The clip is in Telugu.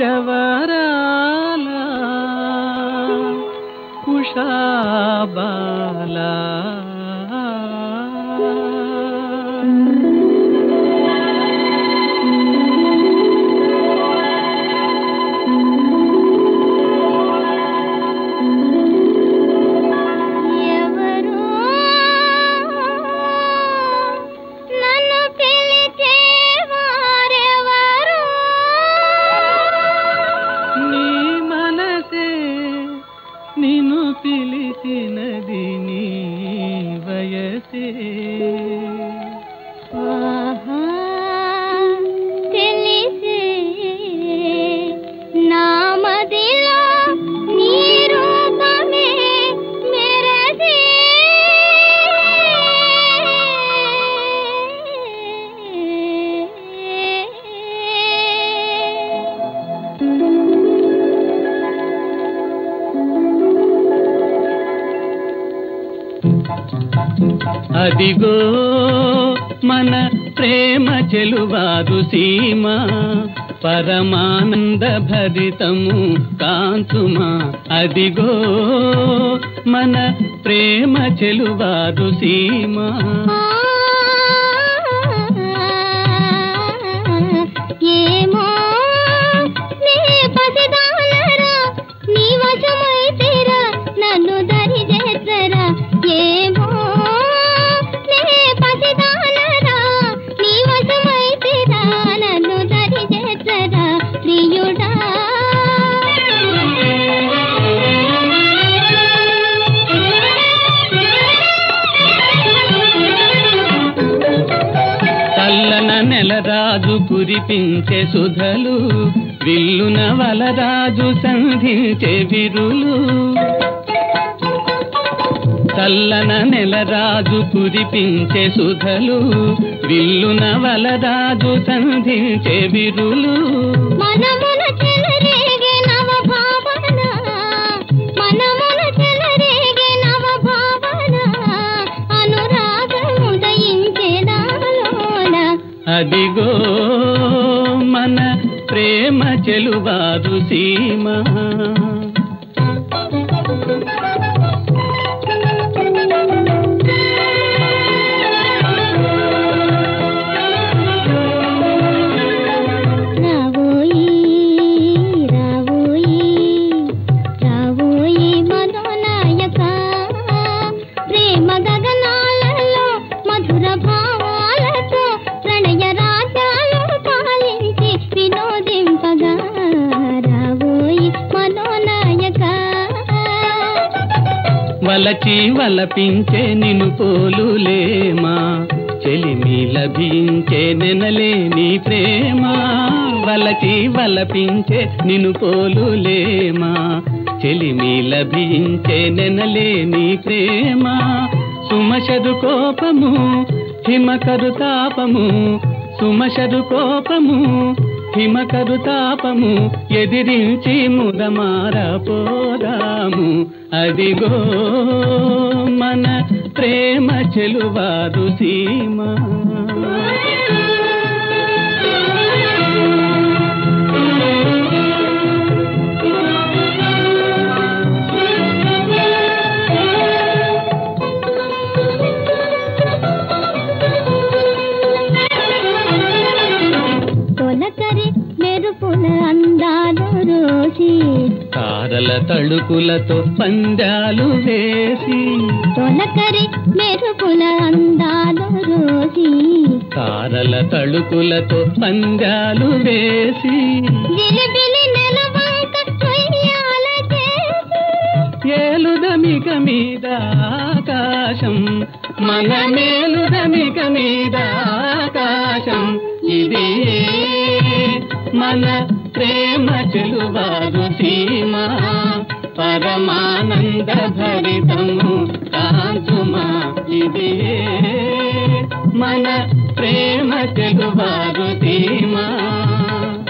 జవరాల కుషాబాల ఎవరు నన్ను పిలిచే వారెవరు నీ మనసే నిన్ను పిలిచినది నీ వయసే ఆహా తెలిసే నా మదిలో నీ రూపమే మెరసే అదిగో మన ప్రేమ చెలువాదు సీమ పరమానంద భరితము కాంతుమా అదిగో మన ప్రేమ చెలువాదు సీమ ఏమో నీ పసిదానరా నీ వశమైతేరా నన్ను దరి చేద్దరా ఏమో నీ పసిదానరా నీ వశమైతేరా నన్ను దరి చేద్దరా ప్రియుడా చల్లన నెలరాజు కురిపించే సుధలు విల్లున వలరాజు సంధించే విరులు చల్లన నెలరాజు కురిపించే సుధలు విల్లున వలరాజు సంధించే విరులు మనమున చెలరేగే నవ భావన మనమున చెలరేగే నవ భావన అనురాగము దయించేదాలోన అదిగో మన ప్రేమ చెలువారు సీమ రావోయి రావోయి రావోయి మనోనాయక ప్రేమ గగనాలలో మధుర భావాలతో ప్రణయ రాజ్యాలు పాలించి వినోదింపగా రావోయి మనోనాయక వలచి వలపించే నిను పోలులేమా చెలిమి లభించే నెనలేని ప్రేమ వలచి వలపించే నిను పోలులేమా చెలిమి లభించే నెనలేని ప్రేమ సుమశరు కోపము హిమకరు తాపము సుమశరు కోపము హిమకరు తాపము ఎదిరించి ముదమార పోదాము అదిగో మన ప్రేమ చెలువారు సీమ తొలకరి మెరుపుల అందాలు రోసి తారల తళుకులతో పందాలు వేసి తొలకరి మెరుపుల అందాలు రోసి తారల తళుకులతో పందాలు వేసి జిలిబిలి నెలవంక కొయ్యాల చేసి ఏలుదమిక మీద ఆకాశం మన మేలుదమిక మీద ఆకాశం ఇది మన ప్రేమ చెలువారు సీమ పరమానంద భరితము కాంచుమా ఇది మన ప్రేమ చెలువారు సీమ